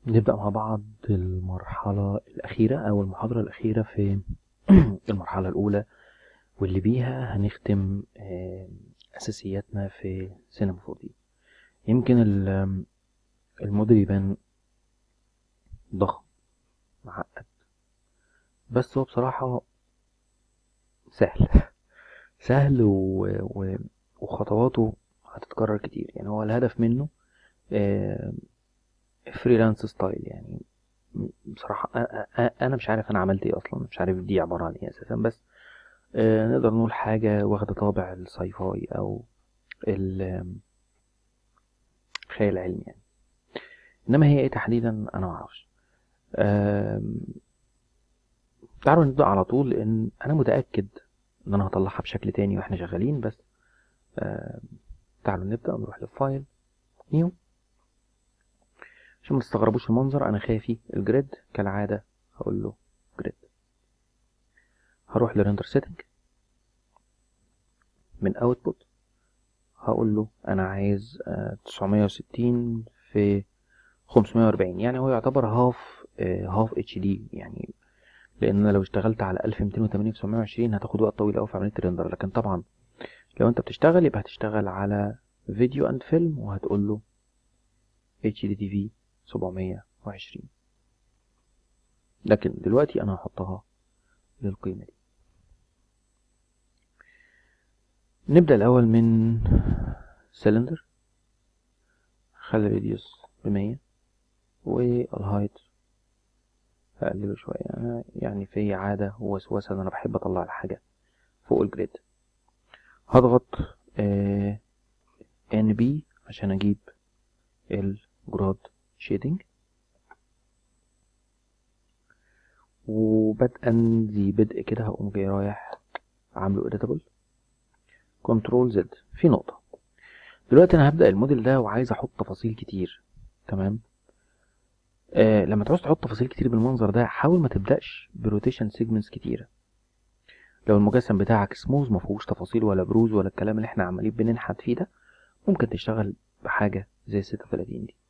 نبدأ مع بعض المرحلة الأخيرة أو المحاضرة الأخيرة في المرحلة الأولى واللي بيها هنختم آه، أساسياتنا في سينما 4D يمكن ال- الموديل يبان ضخم معقد بس هو بصراحة سهل سهل و... و... وخطواته هتتكرر كتير يعني هو الهدف منه فريلانس ستايل يعني بصراحة أ- أ- أنا مش عارف أنا عملت إيه أصلا مش عارف دي عبارة عن إيه أساسا بس آه، نقدر نقول حاجة واخدة طابع الساي فاي أو الخيال العلمي يعني إنما هي إيه تحديدا أنا معرفش آم، تعالوا نبدأ على طول لأن أنا متأكد إن أنا هطلعها بشكل تاني وإحنا شغالين بس آم، تعالوا نبدأ نروح للفايل نيو عشان ما تستغربوش المنظر انا خافي الجريد كالعاده هقول له جريد هروح لريندر سيتنج من اوتبوت هقول له انا عايز آه، 960 في 540 يعني هو يعتبر هاف هاف اتش دي يعني لان أنا لو اشتغلت على 1280 في 720 هتاخد وقت طويل قوي في عمليه الريندر لكن طبعا لو انت بتشتغل يبقى هتشتغل على فيديو اند فيلم وهتقول له اتش دي تي في 720 لكن دلوقتي انا هحطها للقيمة دي نبدأ الأول من سلندر خلي الراديوس بمية والهايت هقلله شوية أنا يعني في عادة ووسوسة إن أنا بحب أطلع الحاجة فوق الجريد هضغط ان بي عشان أجيب الجراد شيدنج وبدءا ذي بدء كده هقوم جاي رايح عامله editable كنترول زد في نقطة دلوقتي انا هبدأ الموديل ده وعايز احط تفاصيل كتير تمام آه لما تعوز تحط تفاصيل كتير بالمنظر ده حاول ما تبدأش بروتيشن سيجمنتس كتيرة لو المجسم بتاعك سموز ما فيهوش تفاصيل ولا بروز ولا الكلام اللي احنا عمالين بننحت فيه ده ممكن تشتغل بحاجة زي 36 دي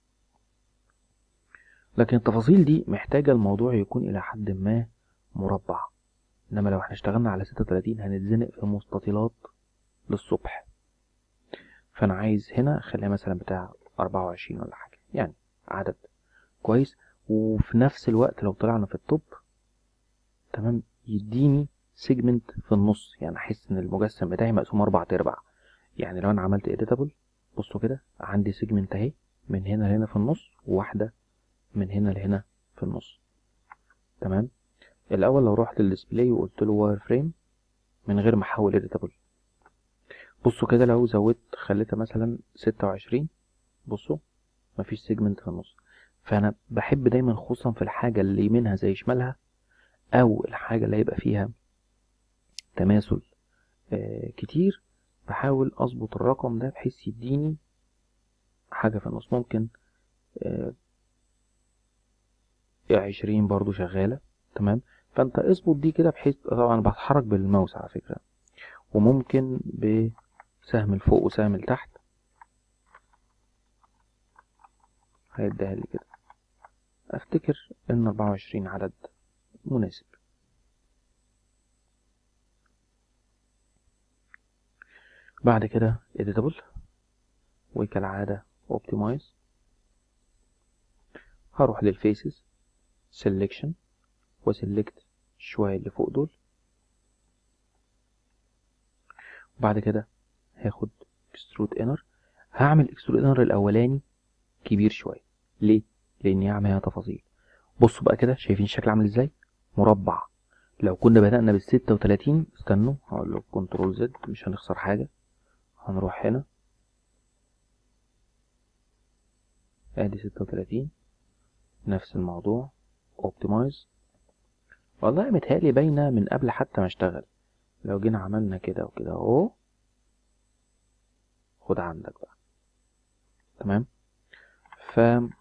لكن التفاصيل دي محتاجة الموضوع يكون إلى حد ما مربع إنما لو احنا اشتغلنا على 36 هنتزنق في مستطيلات للصبح فأنا عايز هنا أخليها مثلا بتاع 24 ولا حاجة يعني عدد كويس وفي نفس الوقت لو طلعنا في التوب تمام يديني سيجمنت في النص يعني أحس إن المجسم بتاعي مقسوم أربع أرباع يعني لو أنا عملت إديتابل بصوا كده عندي سيجمنت أهي من هنا لهنا في النص وواحدة من هنا لهنا في النص تمام الاول لو رحت للديسبلاي وقلت له واير فريم من غير ما احول اديتابل بصوا كده لو زودت خليتها مثلا ستة وعشرين بصوا مفيش سيجمنت في النص فانا بحب دايما خصوصا في الحاجة اللي يمينها زي شمالها او الحاجة اللي هيبقى فيها تماثل آه كتير بحاول اظبط الرقم ده بحيث يديني حاجة في النص ممكن آه عشرين برضو شغالة تمام فانت اظبط دي كده بحيث طبعا بتحرك بالماوس على فكرة وممكن بسهم لفوق وسهم لتحت هيديها لي كده افتكر ان اربعة وعشرين عدد مناسب بعد كده editable وكالعادة optimize هروح للفيسز selection وسلكت شوية اللي فوق دول بعد كده هاخد extrude inner هعمل extrude inner الاولاني كبير شوية ليه؟ لاني هعمل هنا تفاصيل بصوا بقى كده شايفين الشكل عامل ازاي؟ مربع لو كنا بدأنا بالستة وتلاتين استنوا هقول له كنترول زد مش هنخسر حاجة هنروح هنا ادي ستة وتلاتين نفس الموضوع اوبتمايز والله متهيألي باينة من قبل حتى ما اشتغل لو جينا عملنا كده وكده اهو خد عندك بقى تمام ف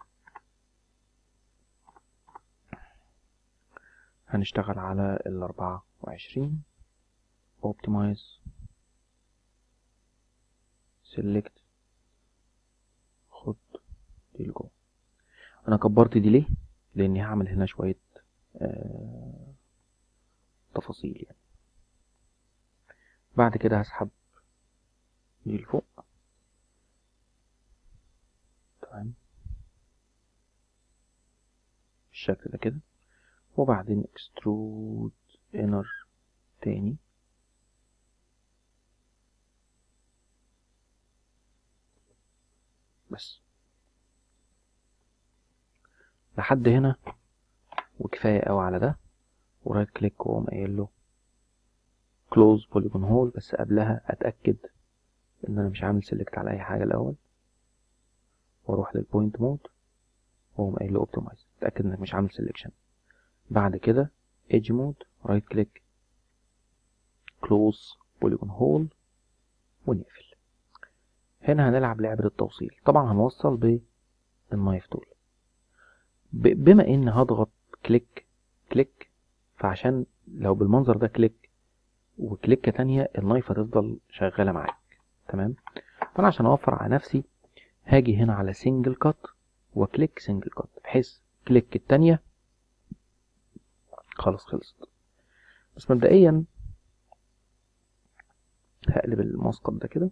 هنشتغل على الأربعة وعشرين optimize select خد دي لجوه انا كبرت دي ليه لاني هعمل هنا شوية آه تفاصيل يعني بعد كده هسحب دي لفوق تمام بالشكل ده كده وبعدين اكسترود انر تاني بس لحد هنا وكفاية قوي على ده ورايت كليك واقوم قايل له كلوز بوليجون هول بس قبلها اتاكد ان انا مش عامل سيلكت على اي حاجه الاول واروح للبوينت مود واقوم قايل له اوبتمايز اتاكد انك مش عامل سيلكشن بعد كده ايدج مود رايت كليك كلوز بوليجون هول ونقفل هنا هنلعب لعبة التوصيل طبعا هنوصل بالنايف تول بما ان هضغط كليك كليك فعشان لو بالمنظر ده كليك وكليكة تانية النايف هتفضل شغالة معاك تمام فانا عشان اوفر على نفسي هاجي هنا على سنجل كات وكليك سنجل كات بحيث كليك التانية خلاص خلصت بس مبدئيا هقلب المسقط ده كده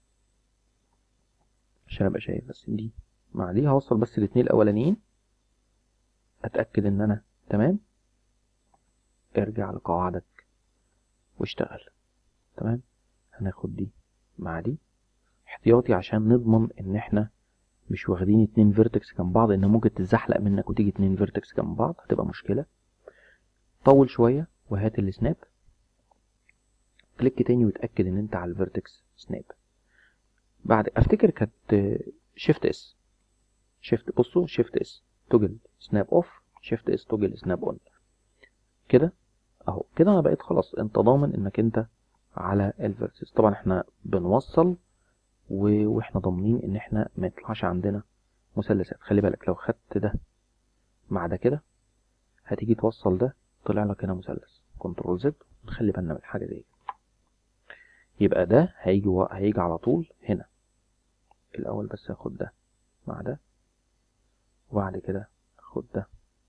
عشان ابقى شايف بس دي مع دي هوصل بس الاتنين الاولانيين اتاكد ان انا تمام ارجع لقواعدك واشتغل تمام هناخد دي مع دي احتياطي عشان نضمن ان احنا مش واخدين اتنين فيرتكس جنب بعض ان ممكن تتزحلق منك وتيجي اتنين فيرتكس جنب بعض هتبقى مشكلة طول شوية وهات السناب كليك تاني وتأكد ان انت على الفيرتكس سناب بعد افتكر كانت شيفت اس شيفت بصوا شيفت اس توجل سناب اوف شيفت اس توجل سناب اون كده اهو كده انا بقيت خلاص انت ضامن انك انت على الفيرتكس طبعا احنا بنوصل و... واحنا ضامنين ان احنا ما يطلعش عندنا مثلثات خلي بالك لو خدت ده مع ده كده هتيجي توصل ده طلع لك هنا مثلث كنترول زد نخلي بالنا من حاجه زي كده يبقى ده هيجي و... هيجي على طول هنا الاول بس اخد ده مع ده وبعد كده اخد ده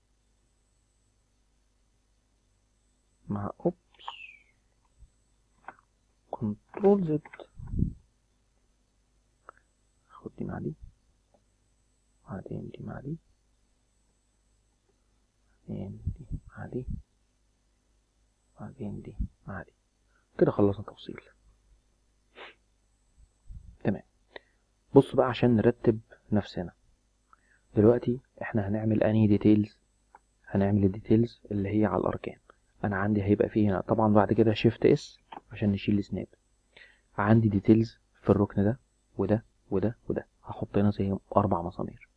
مع اوبس كنترول زد خد دي مع دي بعدين دي مع دي بعدين دي مع دي بعدين دي مع دي كده خلصنا توصيل تمام بص بقى عشان نرتب نفسنا دلوقتي احنا هنعمل انهي ديتيلز هنعمل الديتيلز اللي هي على الاركان انا عندي هيبقى فيه هنا طبعا بعد كده شيفت اس عشان نشيل السناب عندي ديتيلز في الركن ده وده وده وده هحط هنا زي اربع مسامير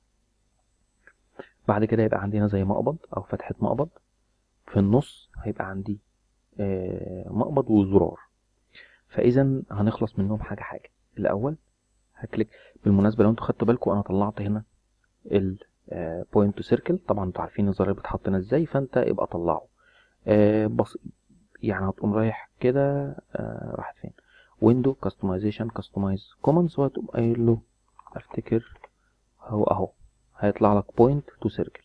بعد كده يبقى عندي هنا زي مقبض او فتحة مقبض في النص هيبقى عندي آه مقبض وزرار فاذا هنخلص منهم حاجة حاجة الاول هكليك بالمناسبة لو انتوا خدتوا بالكم انا طلعت هنا البوينت تو سيركل طبعا انتوا عارفين الزرار بيتحط هنا ازاي فانت ابقى طلعه آه بص يعني هتقوم رايح كده آه راحت فين ويندو كاستمايزيشن كاستمايز كومنتس وهتقوم قايل له افتكر هو اهو هيطلع لك بوينت تو سيركل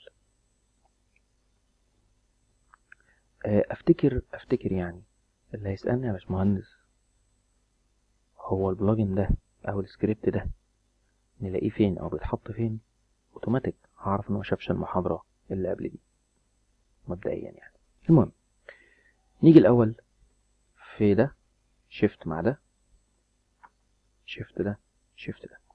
افتكر افتكر يعني اللي هيسالني يا باشمهندس هو البلجن ده او السكريبت ده نلاقيه فين او بيتحط فين اوتوماتيك هعرف ان هو شافش المحاضره اللي قبل دي مبدئيا يعني المهم نيجي الاول في ده شيفت مع ده شيفت ده شيفت ده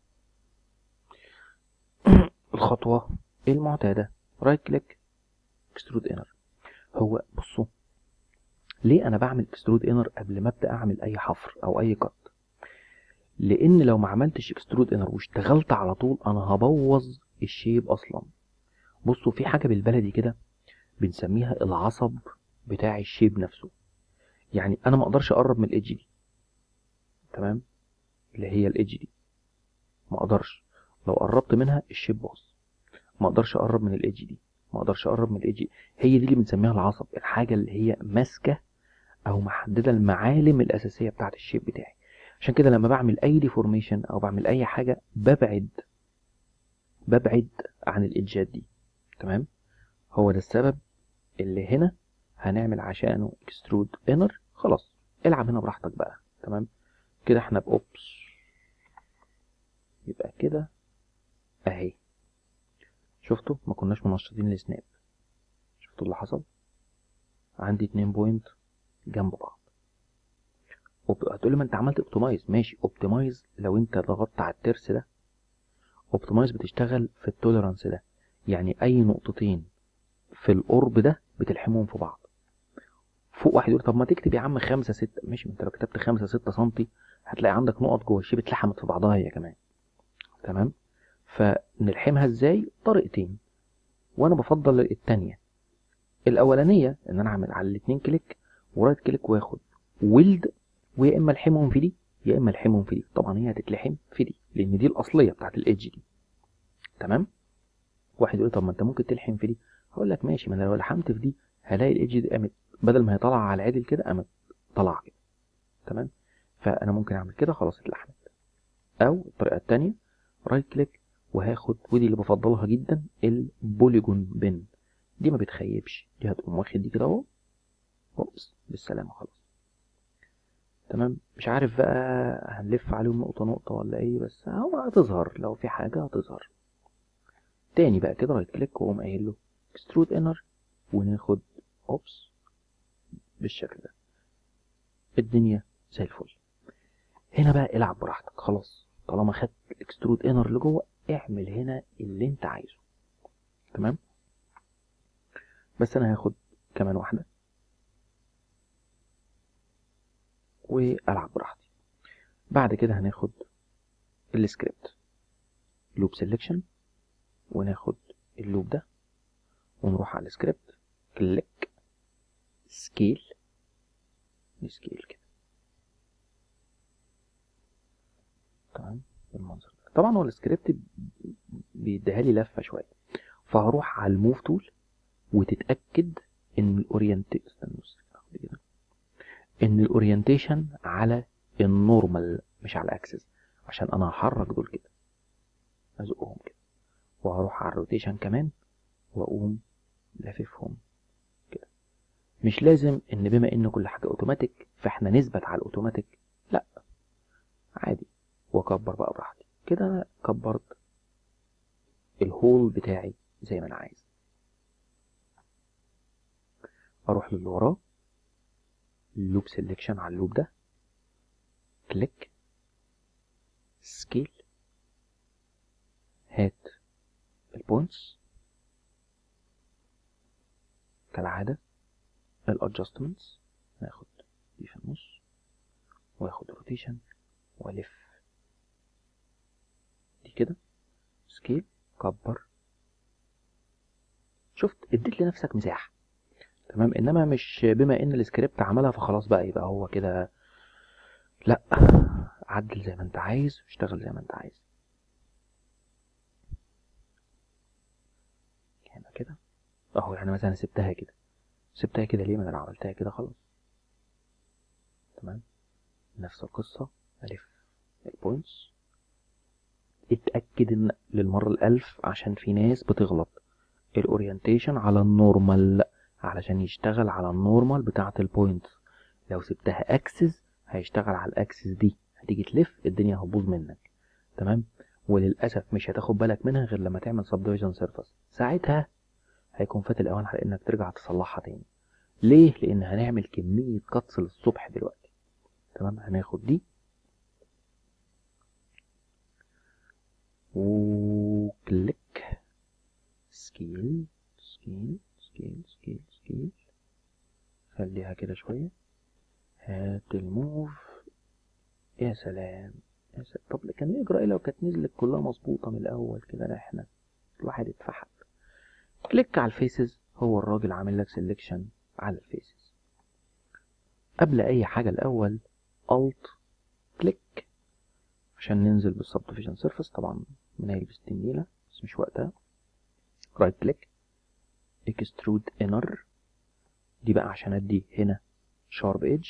الخطوة المعتادة رايت كليك اكسترود انر هو بصوا ليه انا بعمل اكسترود انر قبل ما ابدا اعمل اي حفر او اي قط لان لو ما عملتش اكسترود انر واشتغلت على طول انا هبوظ الشيب اصلا بصوا في حاجه بالبلدي كده بنسميها العصب بتاع الشيب نفسه يعني انا ما اقدرش اقرب من الايدج دي تمام اللي هي الايدج دي ما اقدرش لو قربت منها الشيب باظ ما اقدرش اقرب من الايدج دي ما اقدرش اقرب من الايدج هي دي اللي بنسميها العصب الحاجه اللي هي ماسكه او محدده المعالم الاساسيه بتاعه الشيب بتاعي عشان كده لما بعمل اي ديفورميشن او بعمل اي حاجه ببعد ببعد عن الإدجات دي تمام هو ده السبب اللي هنا هنعمل عشانه اكسترود انر خلاص العب هنا براحتك بقى تمام كده احنا بأوبس يبقى كده اهي شفتوا ما كناش منشطين السناب شفتوا اللي حصل عندي اتنين بوينت جنب بعض هتقولي ما انت عملت اوبتمايز ماشي اوبتمايز لو انت ضغطت على الترس ده اوبتمايز بتشتغل في التوليرانس ده يعني اي نقطتين في القرب ده بتلحمهم في بعض فوق واحد يقول طب ما تكتب يا عم خمسة ستة ماشي ما انت لو كتبت خمسة ستة سنتي هتلاقي عندك نقط جوه الشيب اتلحمت في بعضها هي كمان تمام فنلحمها ازاي طريقتين وانا بفضل التانية الاولانية ان انا اعمل على الاتنين كليك ورايت كليك واخد ويلد ويا اما الحمهم في دي يا اما الحمهم في دي طبعا هي هتتلحم في دي لان دي الاصليه بتاعت الايدج دي تمام واحد يقول طب ما انت ممكن تلحم في دي هقول لك ماشي ما انا لو لحمت في دي هلاقي الايدج دي قامت بدل ما هي طالعه على العدل كده قامت طالعه كده تمام فانا ممكن اعمل كده خلاص اتلحمت او الطريقه الثانيه رايت كليك وهاخد ودي اللي بفضلها جدا البوليجون بن دي ما بتخيبش دي هتقوم واخد دي كده اهو اوبس بالسلامه خلاص تمام مش عارف بقى هنلف عليهم نقطة نقطة ولا ايه بس هو هتظهر لو في حاجة هتظهر تاني بقى كده رايت كليك واقوم قايل له اكسترود انر وناخد اوبس بالشكل ده الدنيا زي الفل هنا بقى العب براحتك خلاص طالما خدت الاكسترود انر لجوه اعمل هنا اللي انت عايزه تمام بس انا هاخد كمان واحده والعب براحتي بعد كده هناخد السكريبت لوب سيلكشن وناخد اللوب ده ونروح على السكريبت كليك سكيل نسكيل كده تمام بالمنظر ده طبعا هو السكريبت بيديها لي لفه شويه فهروح على الموف تول وتتاكد ان الاورينت استنى كده ان الاورينتيشن على النورمال مش على الاكسس عشان انا هحرك دول كده ازقهم كده وهروح على الروتيشن كمان واقوم لاففهم كده مش لازم ان بما ان كل حاجه اوتوماتيك فاحنا نثبت على الاوتوماتيك لا عادي واكبر بقى براحتي كده انا كبرت الهول بتاعي زي ما انا عايز اروح للي وراه لوب سيلكشن على اللوب ده كليك سكيل هات البوينتس كالعادة الادجستمنتس ناخد دي في النص واخد روتيشن والف دي كده سكيل كبر شفت اديت لنفسك مساحه تمام انما مش بما ان السكريبت عملها فخلاص بقى يبقى هو كده لا عدل زي ما انت عايز واشتغل زي ما انت عايز هنا كده اهو يعني مثلا سبتها كده سبتها كده ليه ما انا لو عملتها كده خلاص تمام نفس القصة الف البوينتس اتأكد ان للمرة الالف عشان في ناس بتغلط الاورينتيشن على النورمال علشان يشتغل على النورمال بتاعة البوينت لو سبتها اكسس هيشتغل على الاكسس دي هتيجي تلف الدنيا هتبوظ منك تمام وللاسف مش هتاخد بالك منها غير لما تعمل سبديفيجن سيرفيس ساعتها هيكون فات الاوان على انك ترجع تصلحها تاني ليه لان هنعمل كميه كتس للصبح دلوقتي تمام هناخد دي وكليك سكيل سكيل سكيل سكيل سكيل خليها كده شوية هات الموف يا سلام يا سلام طب كان يجرى ايه لو كانت نزلت كلها مظبوطة من الأول كده احنا الواحد اتفحت كليك على الفيسز هو الراجل عامل لك سيلكشن على الفيسز قبل أي حاجة الأول Alt كليك عشان ننزل بالسبديفيجن سيرفيس طبعا منايل بالتنيلة بس مش وقتها رايت كليك اكسترود انر دي بقى عشان ادي هنا شارب ايدج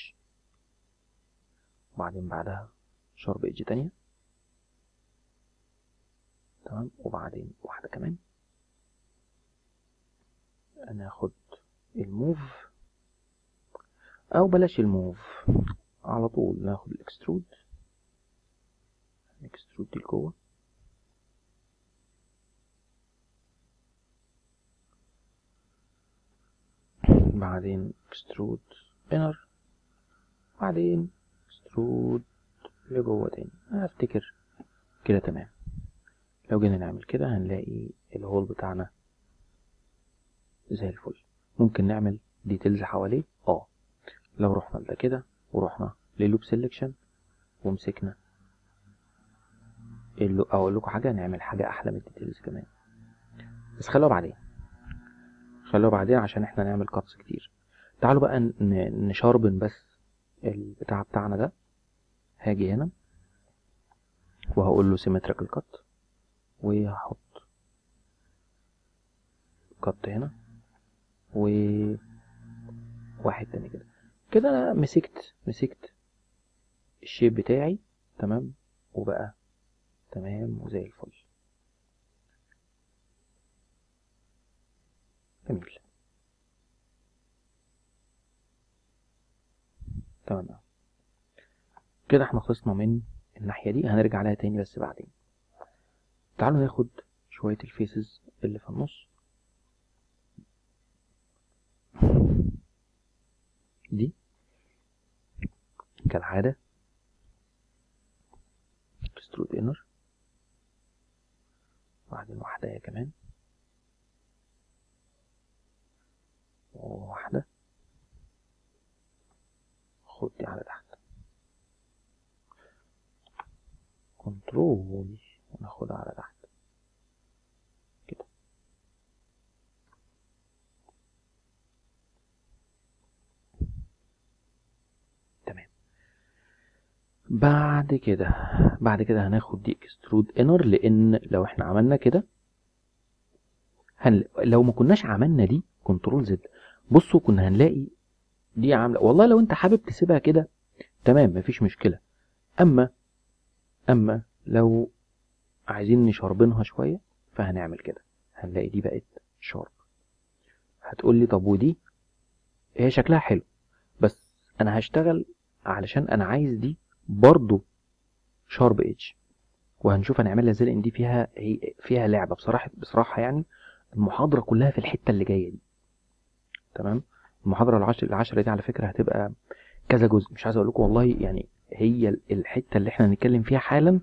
وبعدين بعدها شارب ايدج تانية تمام وبعدين واحدة كمان هناخد الموف او بلاش الموف على طول ناخد الاكسترود الاكسترود دي لجوه بعدين اكسترود انر بعدين اكسترود لجوه تاني افتكر كده تمام لو جينا نعمل كده هنلاقي الهول بتاعنا زي الفل ممكن نعمل ديتيلز حواليه اه لو رحنا لده كده ورحنا للوب سيلكشن ومسكنا اللو اقول لكم حاجه نعمل حاجه احلى من الديتيلز كمان بس خلوها بعدين خلوها بعدين عشان احنا نعمل كاتس كتير تعالوا بقى ن- نشاربن بس البتاع بتاعنا ده هاجي هنا وهقول له سيمتريكال كات وهحط كات هنا و واحد تاني كده كده انا مسكت مسكت الشيب بتاعي تمام وبقى تمام وزي الفل جميل تمام أوي. كده احنا خلصنا من الناحية دي هنرجع لها تاني بس بعدين تعالوا ناخد شوية الفيسز اللي في النص دي كالعادة اكسترود انر وبعدين واحدة هي كمان وواحدة خد دي على تحت كنترول وناخدها على تحت كده تمام بعد كده بعد كده هناخد دي اكسترود انر لان لو احنا عملنا كده هن... لو ما كناش عملنا دي كنترول زد بصوا كنا هنلاقي دي عامله والله لو انت حابب تسيبها كده تمام مفيش مشكله اما اما لو عايزين نشربنها شويه فهنعمل كده هنلاقي دي بقت شارب هتقول لي طب ودي هي شكلها حلو بس انا هشتغل علشان انا عايز دي برضو شارب ايدج وهنشوف هنعملها ازاي لان دي فيها هي فيها لعبه بصراحه بصراحه يعني المحاضره كلها في الحته اللي جايه دي تمام المحاضره العشر العشرة دي على فكره هتبقى كذا جزء مش عايز اقول لكم والله يعني هي الحته اللي احنا هنتكلم فيها حالا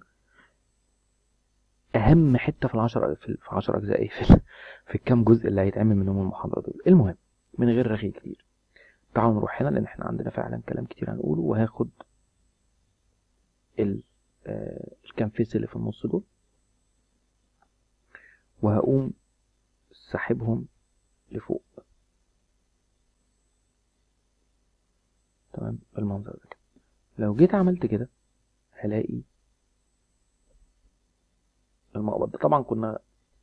اهم حته في العشر في في 10 اجزاء ايه في, في الكام جزء اللي هيتعمل منهم المحاضره دول المهم من غير رغي كتير تعالوا نروح هنا لان احنا عندنا فعلا كلام كتير هنقوله وهاخد ال آه الكام فيس اللي في النص دول وهقوم ساحبهم لفوق تمام بالمنظر ده كده لو جيت عملت كده هلاقي المقبض ده طبعا كنا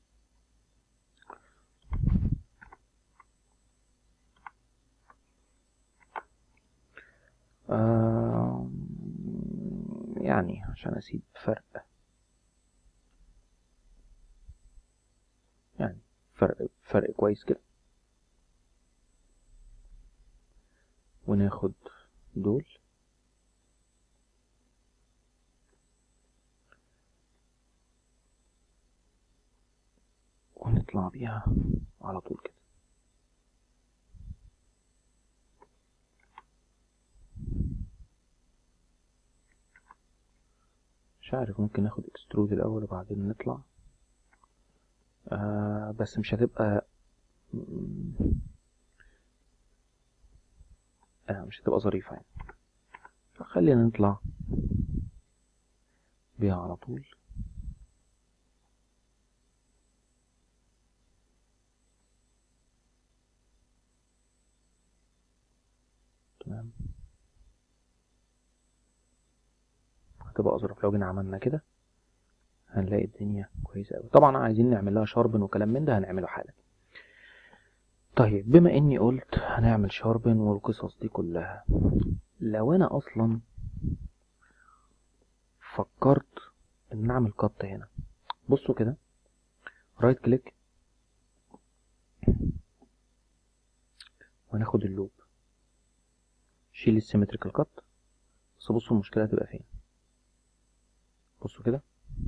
آه يعني عشان اسيب فرق يعني فرق فرق كويس كده وناخد دول ونطلع بيها على طول كده مش عارف ممكن ناخد اكسترود الاول وبعدين نطلع آه بس مش هتبقى آه مش هتبقى ظريفة يعني خلينا نطلع بيها على طول تمام هتبقى اظرف لو جينا عملنا كده هنلاقي الدنيا كويسة أوي طبعا عايزين نعمل لها شاربن وكلام من ده هنعمله حالا طيب بما اني قلت هنعمل شاربن والقصص دي كلها لو انا اصلا فكرت ان نعمل قط هنا بصوا كده رايت كليك وهناخد اللوب شيل السيمتريكال كات بس بصوا المشكلة هتبقى فين بصوا كده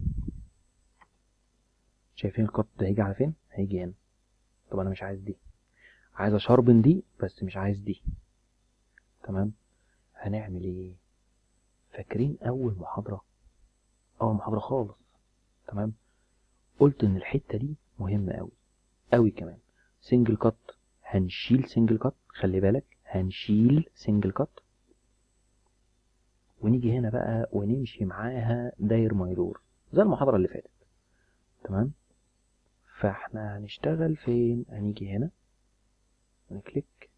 شايفين الكات ده هيجي على فين هيجي هنا طب انا مش عايز دي عايز اشربن دي بس مش عايز دي تمام هنعمل ايه فاكرين اول محاضرة اول محاضرة خالص تمام قلت ان الحتة دي مهمة قوي قوي كمان سنجل كات هنشيل سنجل كات خلي بالك هنشيل سنجل كات ونيجي هنا بقى ونمشي معاها داير ما يدور زي المحاضرة اللي فاتت تمام فاحنا هنشتغل فين هنيجي هنا ونكليك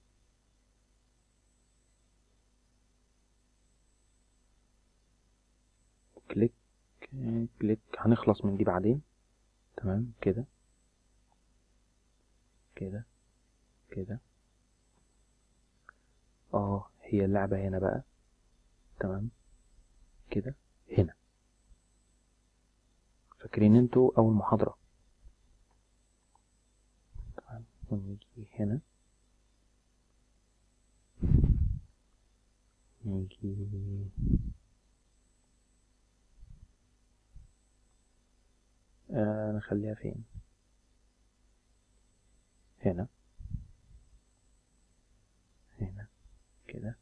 كليك كليك هنخلص من دي بعدين تمام كده كده كده اه هي اللعبة هنا بقى تمام كده هنا فاكرين انتوا اول محاضرة تمام ونيجي هنا نيجي آه نخليها فين هنا هنا كده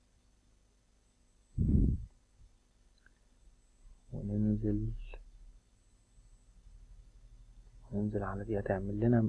وننزل وننزل على دي هتعمل لنا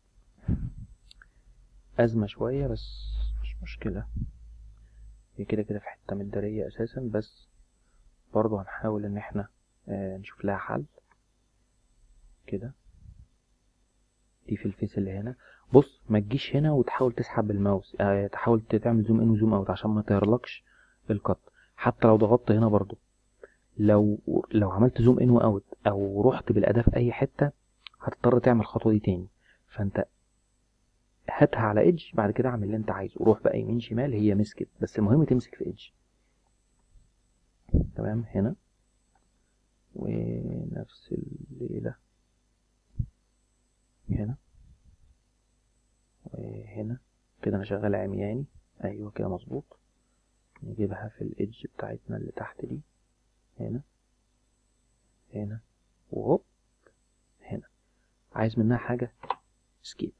أزمة شوية بس مش مشكلة هي كده كده في حتة مدارية أساسا بس برضو هنحاول إن احنا آه نشوف لها حل كده دي في الفيس اللي هنا بص ما تجيش هنا وتحاول تسحب بالماوس آه تحاول تعمل زوم ان وزوم اوت عشان ما تهرلكش القط حتى لو ضغطت هنا برضو لو لو عملت زوم ان واوت او رحت بالاداه في اي حته هتضطر تعمل الخطوه دي تاني فانت هاتها على ايدج بعد كده اعمل اللي انت عايزه روح بقى يمين شمال هي مسكت بس المهم تمسك في ايدج تمام هنا ونفس الليله هنا وهنا كده انا شغال عمياني ايوه كده مظبوط نجيبها في الايدج بتاعتنا اللي تحت دي هنا هنا وهوب هنا عايز منها حاجة سكيب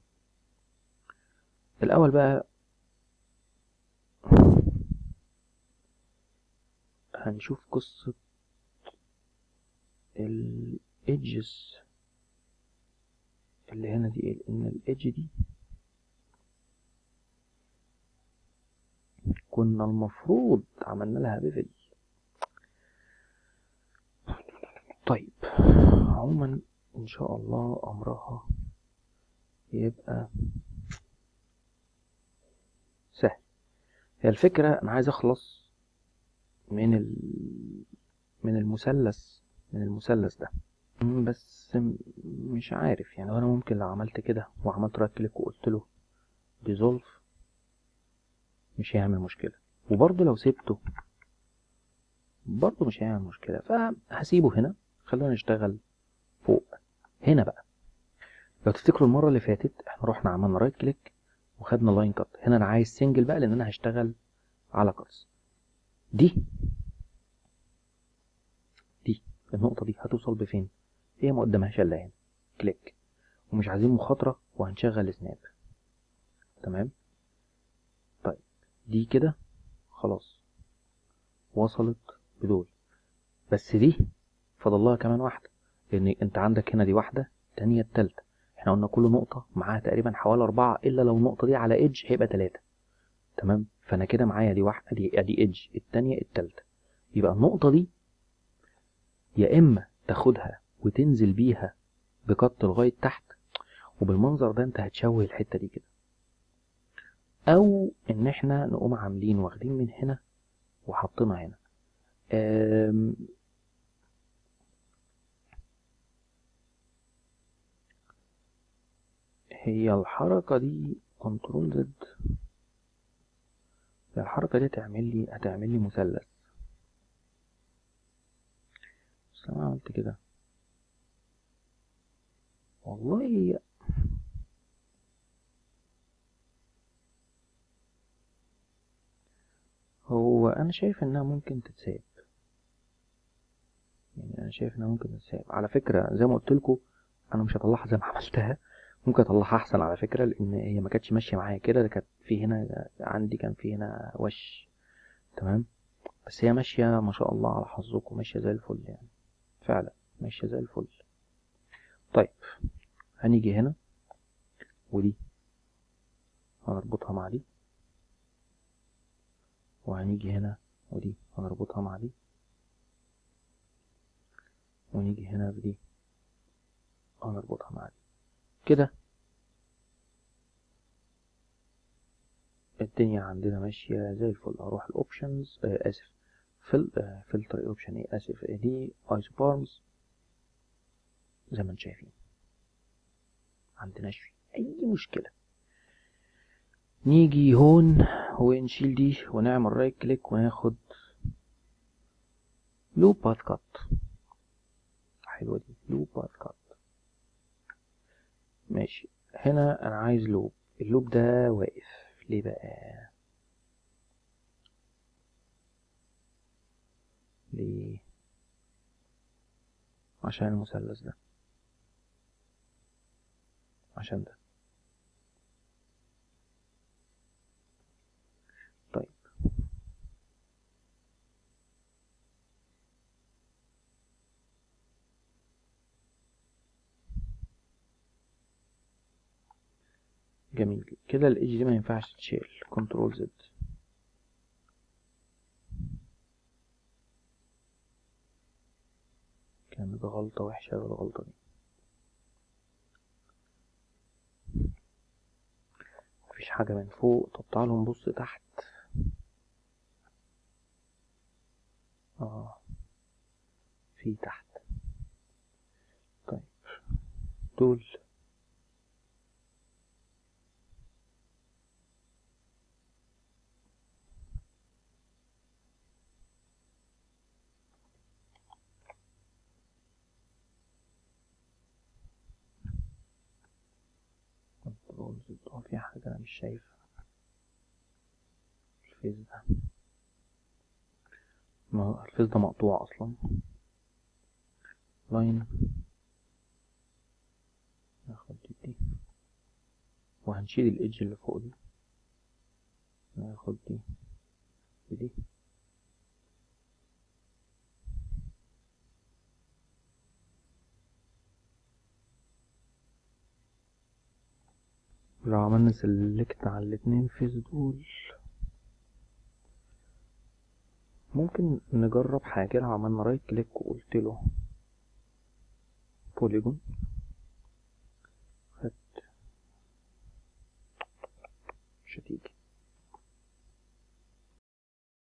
الأول بقى هنشوف قصة الإيدجز اللي هنا دي ايه ان الإيدج دي كنا المفروض عملنا لها بيفل طيب عموما ان شاء الله امرها يبقى سهل هي الفكرة انا عايز اخلص من ال... من المثلث من المثلث ده بس مش عارف يعني انا ممكن لو عملت كده وعملت رايت كليك وقلت له ديزولف مش هيعمل مشكلة وبرضه لو سيبته برضه مش هيعمل مشكلة فهسيبه هنا خلونا نشتغل فوق هنا بقى لو تفتكروا المرة اللي فاتت احنا رحنا عملنا رايت كليك وخدنا لاين كات هنا انا عايز سنجل بقى لان انا هشتغل على كاتس دي دي النقطة دي هتوصل بفين هي ما قدامهاش الا هنا كليك ومش عايزين مخاطرة وهنشغل سناب تمام طيب دي كده خلاص وصلت بدول بس دي فاضل لها كمان واحدة لان انت عندك هنا دي واحدة تانية التالتة احنا قلنا كل نقطة معاها تقريبا حوالي اربعة الا لو النقطة دي على ايدج هيبقى تلاتة تمام فانا كده معايا دي واحدة دي ادي ايدج التانية التالتة يبقى النقطة دي يا اما تاخدها وتنزل بيها بقط لغاية تحت وبالمنظر ده انت هتشوه الحتة دي كده او ان احنا نقوم عاملين واخدين من هنا وحطينا هنا هي الحركة دي كنترول زد الحركة دي هتعمل لي هتعمل لي مثلث بس انا عملت كده والله هو انا شايف انها ممكن تتساب يعني انا شايف انها ممكن تتساب على فكرة زي ما قلت لكم انا مش هطلعها زي ما عملتها ممكن اطلعها احسن على فكرة لان هي ما كانتش ماشية معايا كده ده كانت في هنا عندي كان في هنا وش تمام بس هي ماشية ما شاء الله على حظكم ماشية زي الفل يعني فعلا ماشية زي الفل طيب هنيجي هنا ودي هنربطها مع دي وهنيجي هنا ودي هنربطها مع دي ونيجي هنا بدي هنربطها مع دي كده الدنيا عندنا ماشية زي الفل هروح الاوبشنز آه اسف فل آه فلتر اوبشن ايه اسف آه دي ايزوبارمز زي ما انتم شايفين عندناش فيه اي مشكلة نيجي هون ونشيل دي ونعمل رايت كليك وناخد لوب باث كات حلوة دي لوب باث كات ماشي هنا انا عايز لوب اللوب ده واقف ليه بقى ليه عشان المثلث ده عشان ده طيب جميل كده الايدج دي ما ينفعش تشيل كنترول زد كانت غلطة وحشة أوي الغلطة دي مفيش حاجة من فوق طب تعالوا نبص تحت اه في تحت طيب دول كنترول زد اه في حاجة أنا مش شايفها الفيس ده ما الفيس ده مقطوع أصلا لاين ناخد دي, دي وهنشيل الإيدج اللي فوق دي ناخد دي ودي لو عملنا سيلكت على الاتنين فيس دول ممكن نجرب حاجة لو عملنا رايت كليك وقلت له بوليجون